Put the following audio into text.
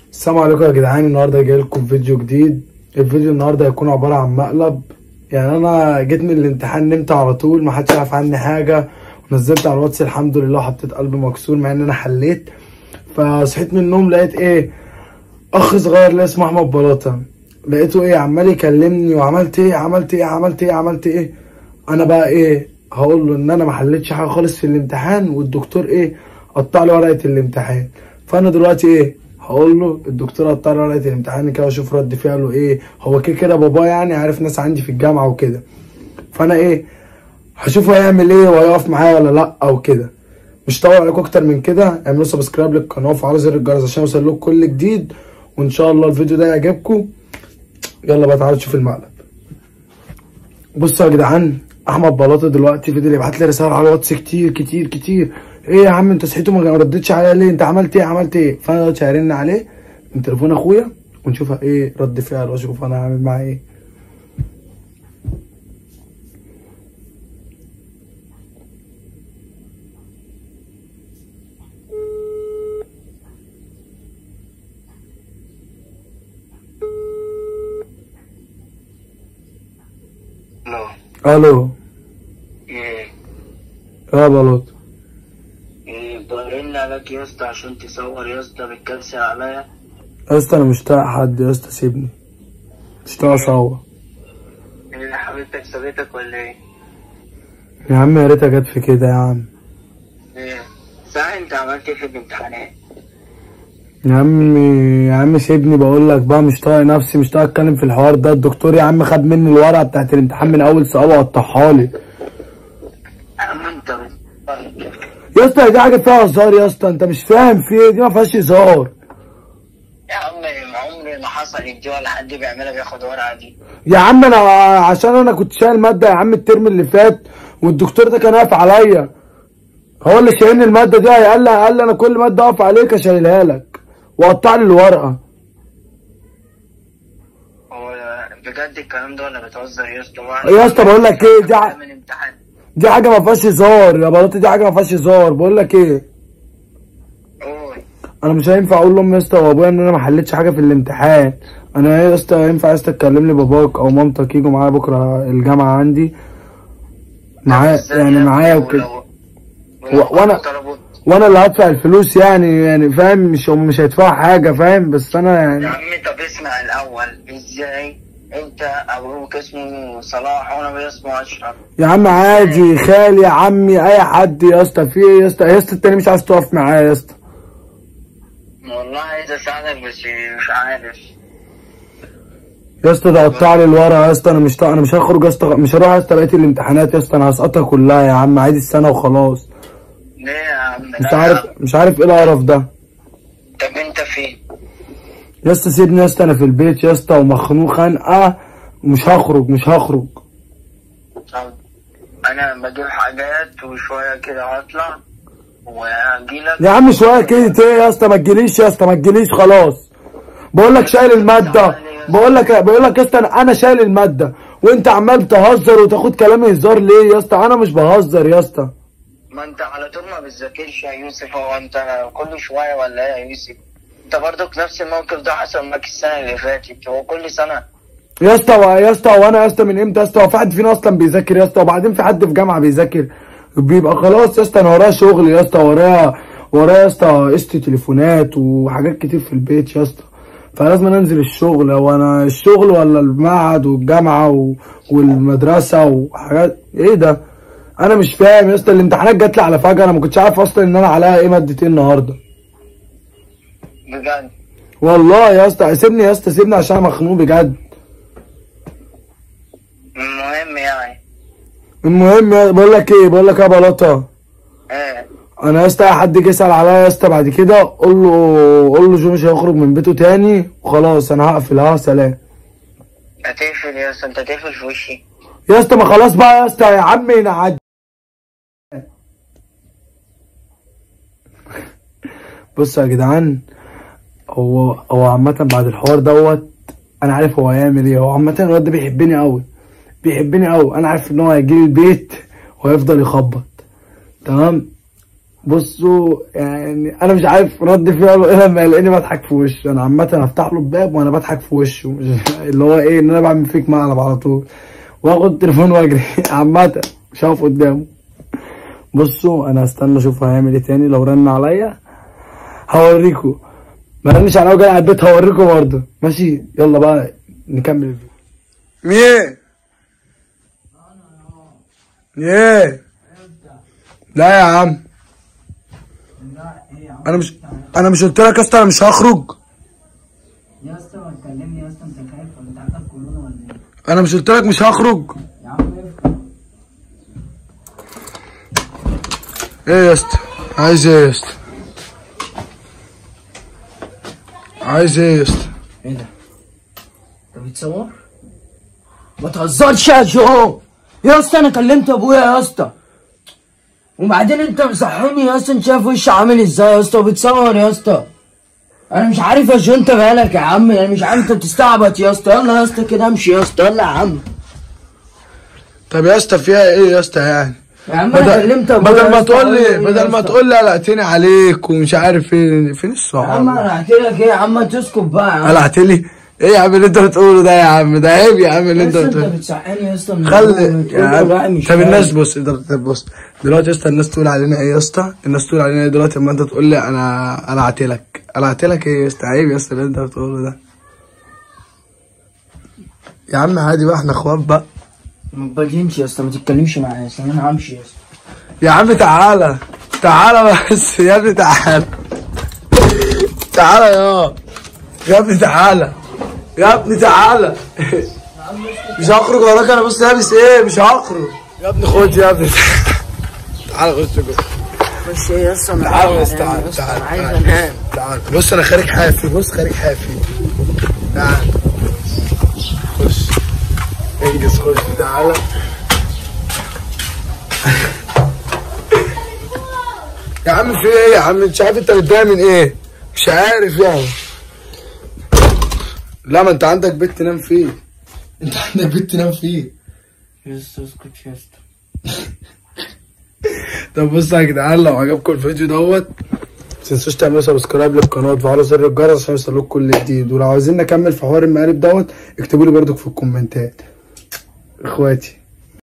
السلام عليكم يا جدعان النهارده جاي لكم فيديو جديد الفيديو النهارده هيكون عباره عن مقلب يعني انا جيت من الامتحان نمت على طول ما حدش يعرف عني حاجه ونزلت على الواتس الحمد لله حطيت قلب مكسور مع ان انا حليت فصحيت من النوم لقيت ايه اخ صغير اللي اسمه احمد بلاطه لقيته ايه عمال يكلمني وعملت ايه عملت ايه عملت ايه عملت ايه انا بقى ايه هقول له ان انا ما حليتش حاجه خالص في الامتحان والدكتور ايه قطع لي ورقه الامتحان فانا دلوقتي ايه هقول له الدكتور قطع لي ورقه الامتحان كده واشوف رد فعله ايه هو كده كده بابا يعني عارف ناس عندي في الجامعه وكده فانا ايه هشوفه هيعمل ايه وهيقف معايا ولا لا او كده مش طول عليكم اكتر من كده اعملوا سبسكرايب للقناه وفعلوا زر الجرس عشان يوصل لكم كل جديد وان شاء الله الفيديو ده يعجبكم يلا بقى تعالوا نشوف المقلب بصوا يا جدعان احمد بلاطه دلوقتي فضل يبعت لي رسائل على الواتس كتير كتير كتير ايه يا عم انت صحيت وما ردتش عليا ليه انت عملت ايه عملت ايه فانا دلوقتي هرن عليه من تليفون اخويا ونشوف ايه رد فعله واشوف انا هعمل معاه ايه لا الو ايه يا بلاطه ايه برن عليك يا اسطى عشان تصور يا اسطى بتكنسل عليا يا اسطى انا مش طايق حد يا اسطى سيبني مش طايق اصور ايه حبيبتك سابتك ولا ايه؟ يا عم يا ريتها جت في كده يا عم ايه صح انت عملت ايه في الامتحانات؟ يا عم يا عم سيبني بقول لك بقى مش طايق نفسي مش طايق اتكلم في الحوار ده الدكتور يا عم خد مني الورقه بتاعت الامتحان من اول سؤال وقطعها لي يا عم انت بت- يا اسطى دي حاجه فيها هزار يا اسطى انت مش فاهم في ايه دي ما فيهاش هزار يا عم عمري ما حصلت دي ولا حد بيعملها بياخد ورقه دي يا عم انا عشان انا كنت شايل ماده يا عم الترم اللي فات والدكتور ده كان واقف عليا هو اللي شايلني الماده دي قال لي قال لي انا كل ماده اقف عليك اشيلها لك وقطع لي الورقه هو بجد الكلام ده ولا بتهزر يا اسطى يا اسطى بقول لك ايه دي ع- من امتحان دي حاجه ما فيهاش هزار يا بلاطه دي حاجه ما فيهاش هزار بقول لك ايه قول انا مش هينفع اقول لامي يا اسطى وابويا ان انا ما حليتش حاجه في الامتحان انا يا اسطى ينفع يا اسطى تكلم لي باباك او مامتك يجوا معايا بكره الجامعه عندي معايا يعني معايا وكده و- وأنا- طلبوا وانا اللي هدفع الفلوس يعني يعني فاهم مش هم مش هيدفعوا حاجه فاهم بس انا يا يعني عم طب اسمع الاول ازاي انت ابوك اسمه صلاح وانا ابويا اسمه اشرف يا عم عادي خالي عمي اي حد يا اسطى في ايه يا اسطى يا اسطى التاني مش عايز تقف معايا يا اسطى والله عايز اساعدك بس مش عارف يا اسطى ده قطع لي الورقه يا اسطى انا مش طا... انا مش هخرج يا اسطى مش هروح يا اسطى بقيه الامتحانات يا اسطى انا هسقطها كلها يا عم عادي السنه وخلاص ليه يا عم مش لا عارف يا عم. مش عارف ايه القرف ده طب انت فين يا اسطى سيبني يا اسطى انا في البيت يا اسطى ومخنوق خانقه ومش هخرج مش هخرج طب انا بجيب حاجات وشويه كده هطلع وهجيلك يا عم شويه كده ايه يا اسطى ما تجيليش يا اسطى ما تجيليش خلاص بقول لك شايل الماده بقول لك بقول لك يا اسطى انا أنا شايل الماده وانت عمال بتهزر وتاخد كلامي هزار ليه يا اسطى انا مش بهزر يا اسطى ما انت على طول ما بتذاكرش يا يوسف هو انت كل شويه ولا ايه يا يوسف انت برضك نفس الموقف ده حصل معاك السنه اللي فاتت هو كل سنه يا اسطى و- يا اسطى وانا يا اسطى من امتى يا اسطى هو في حد فينا اصلا بيذاكر يا اسطى وبعدين في حد في جامعه بيذاكر بيبقى خلاص يا اسطى انا ورايا شغل يا اسطى ورايا ورايا يا اسطى قسط تليفونات وحاجات كتير في البيت يا اسطى فلازم انزل الشغل وانا الشغل ولا المعهد والجامعه و... والمدرسه وحاجات ايه ده انا مش فاهم يا اسطى الامتحانات جات لي على فجاه انا ما كنتش عارف اصلا ان انا عليها ايه ماده ايه النهارده بجد والله يا اسطى سيبني يا اسطى سيبني عشان انا مخنوق بجد المهم يعني المهم يا- بقول لك ايه بقول لك ايه يا بلاطه ايه انا يا اسطى اي حد يجي يسال عليا يا اسطى بعد كده قول له قول له جو مش هيخرج من بيته تاني وخلاص انا هقفل ها سلام هتقفل يا اسطى انت هتقفل في وشي يا اسطى ما خلاص بقى يا اسطى يا عم نعد بصوا يا جدعان هو هو عامة بعد الحوار دوت انا عارف هو هيعمل ايه هو عامة الواد ده بيحبني قوي بيحبني قوي انا عارف ان هو هيجي لي البيت وهيفضل يخبط تمام بصوا يعني انا مش عارف رد فعله ايه لما يلاقيني بضحك في وشه انا عامه هفتح له الباب وانا بضحك في وشه مش اللي هو ايه ان انا بعمل فيك مقلب على طول واخد التليفون واجري عامه مش هقف قدامه بصوا انا هستنى اشوف هيعمل ايه تاني لو رن عليا هوريكوا ما رنش عليا وجاي على البيت هوريكوا برضه ماشي يلا بقى نكمل الفيديو مين ايه لا يا عم انا مش انا مش قلت لك يا اسطى انا مش هخرج يا اسطى ما تكلمني يا اسطى انت خايف ولا انت عندك كورونا ولا ايه؟ انا مش قلت لك مش هخرج يا عم افتح ايه يا اسطى عايز ايه يا اسطى عايز ايه يا اسطى ايه ده؟ انت بتصور؟ ما تهزرش يا جو يا اسطى انا كلمت ابويا يا اسطى وبعدين انت مصحيني يا اسطى انت شايف وشي عامل ازاي يا اسطى وبتصور يا اسطى انا مش عارف يا جو انت مالك يا عم انا مش عارف انت بتستعبط يا اسطى يلا يا اسطى كده امشي يا اسطى يلا يا عم طب يا اسطى فيها ايه يا اسطى يعني يا عم انا كلمت ابويا بدل يا ما اسطى، تقول لي قال إيه بدل يا ما اسطى؟ تقول لي قلقتني عليك ومش عارف ايه فين يا الصحاب عم انا قلت لك ايه يا عم تسكت بقى يا عم قلعت لي ايه يا عم اللي انت بتقوله ده يا عم ده عيب يا عم اللي انت يا اسطى بتقوله انت بتصحيني يا اسطى من خلي النوم، بتقول يا لي الواحد عم مش طب الناس فاهم. بص ده- طب بص دلوقتي يا اسطى الناس تقول علينا ايه يا اسطى الناس تقول علينا ايه دلوقتي اما انت تقول لي انا قلعت لك قلعت لك ايه يا اسطى عيب يا اسطى اللي انت بتقوله ده يا عم عادي بقى احنا اخوات بقى ما تبالجنش يا اسطى ما تتكلمش معايا يا اسطى انا همشي يا اسطى يا عم تعالى تعالى بس يا ابني تعالى تعالى يا يا ابني تعالى يا ابني تعالى مش هخرج وراك انا بص لابس ايه مش هخرج يا ابني خد يا ابني تعالى خش جوه بس ايه يا اسطى انا تعالى عايز بس أنام تعالى يا اسطى، تعالى انا عايز تعالى. انام تعالى بص انا خارج حافي بص خارج حافي تعالى خش انجز خش تعالى يا عم في ايه يا عم مش عارف انت متضايق من ايه مش عارف يعني لا ما انت عندك بيت تنام فيه انت عندك بيت تنام فيه يا اسطى اسكت يا اسطى طب بصوا يا جدعان لو عجبكم الفيديو دوت متنسوش تعملوا سبسكرايب للقناه وتفعلوا زر الجرس عشان يوصلكم كل جديد ولو عاوزين نكمل في حوار المقالب دوت اكتبوا لي برضك في الكومنتات اخواتي